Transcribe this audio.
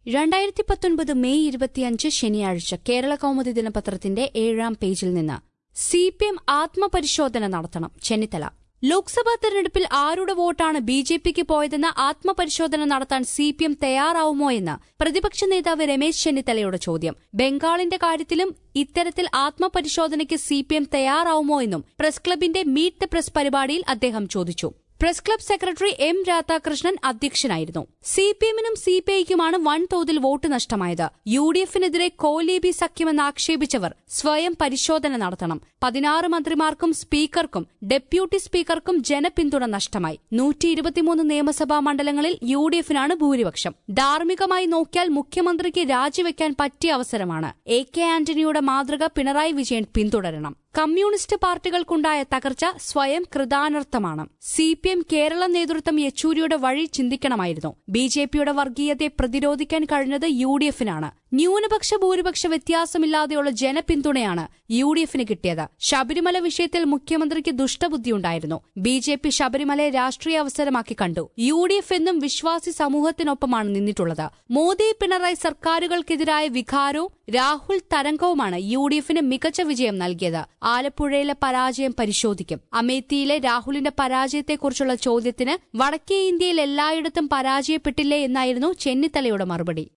രണ്ടായിരത്തി പത്തൊൻപത് മെയ് ഇരുപത്തിയഞ്ച് ശനിയാഴ്ച കേരള കൗമുദി ദിനപത്രത്തിന്റെ ഏഴാം പേജിൽ നിന്ന് സി പി എം ആത്മപരിശോധന നടത്തണം ചെന്നിത്തല ലോക്സഭാ തെരഞ്ഞെടുപ്പിൽ ആരുടെ വോട്ടാണ് ബി ജെ പിക്ക് പോയതെന്ന ആത്മപരിശോധന നടത്താൻ സി പി എം തയ്യാറാവുമോ എന്ന് പ്രതിപക്ഷ നേതാവ് രമേശ് ചെന്നിത്തലയുടെ ചോദ്യം ബംഗാളിന്റെ കാര്യത്തിലും ഇത്തരത്തിൽ ആത്മപരിശോധനയ്ക്ക് സി പി എം തയ്യാറാവുമോ എന്നും പ്രസ് ക്ലബിന്റെ മീറ്റ് ദ പ്രസ് പരിപാടിയിൽ അദ്ദേഹം ചോദിച്ചു press club secretary M Radhakrishnan അധ്യക്ഷനായിരുന്നു സി പി എമ്മിനും സി പി ഐക്കുമാണ് വൻതോതിൽ വോട്ട് നഷ്ടമായത് യു ഡി എഫിനെതിരെ കോലേബി സഖ്യമെന്ന് ആക്ഷേപിച്ചവർ സ്വയം പരിശോധന നടത്തണം പതിനാറ് മന്ത്രിമാർക്കും സ്പീക്കർക്കും ഡെപ്യൂട്ടി സ്പീക്കർക്കും ജനപിന്തുണ നഷ്ടമായി നൂറ്റി ഇരുപത്തിമൂന്ന് നിയമസഭാ മണ്ഡലങ്ങളിൽ യു ഡി എഫിനാണ് ഭൂരിപക്ഷം ധാർമ്മികമായി നോക്കിയാൽ മുഖ്യമന്ത്രിക്ക് രാജിവെക്കാൻ പറ്റിയ അവസരമാണ് എ കെ ആന്റണിയുടെ മാതൃക പിണറായി വിജയൻ പിന്തുടരണം കമ്മ്യൂണിസ്റ്റ് പാർട്ടികൾക്കുണ്ടായ തകർച്ച സ്വയം കൃതാനർത്ഥമാണ് സി പി എം കേരള നേതൃത്വം യെച്ചൂരിയുടെ വഴി ചിന്തിക്കണമായിരുന്നു ബി ജെ പിയുടെ വർഗീയതയെ പ്രതിരോധിക്കാൻ കഴിഞ്ഞത് യു ഡി എഫിനാണ് ന്യൂനപക്ഷ ഭൂരിപക്ഷ വ്യത്യാസമില്ലാതെയുള്ള ജനപിന്തുണയാണ് യു ഡി എഫിന് കിട്ടിയത് ശബരിമല വിഷയത്തിൽ മുഖ്യമന്ത്രിക്ക് ദുഷ്ടബുദ്ധിയുണ്ടായിരുന്നു ബി ജെ പി ശബരിമലയെ രാഷ്ട്രീയ അവസരമാക്കി കണ്ടു യു ഡി എഫ് എന്നും വിശ്വാസി സമൂഹത്തിനൊപ്പമാണ് നിന്നിട്ടുള്ളത് മോദി പിണറായി സർക്കാരുകൾക്കെതിരായ വികാരവും രാഹുൽ തരംഗവുമാണ് യു ഡി എഫിന് മികച്ച വിജയം നൽകിയത് ആലപ്പുഴയിലെ പരാജയം പരിശോധിക്കും അമേത്തിയിലെ രാഹുലിന്റെ പരാജയത്തെക്കുറിച്ചുള്ള ചോദ്യത്തിന് വടക്കേ ഇന്ത്യയിൽ എല്ലായിടത്തും പരാജയപ്പെട്ടില്ലേ എന്നായിരുന്നു ചെന്നിത്തലയുടെ മറുപടി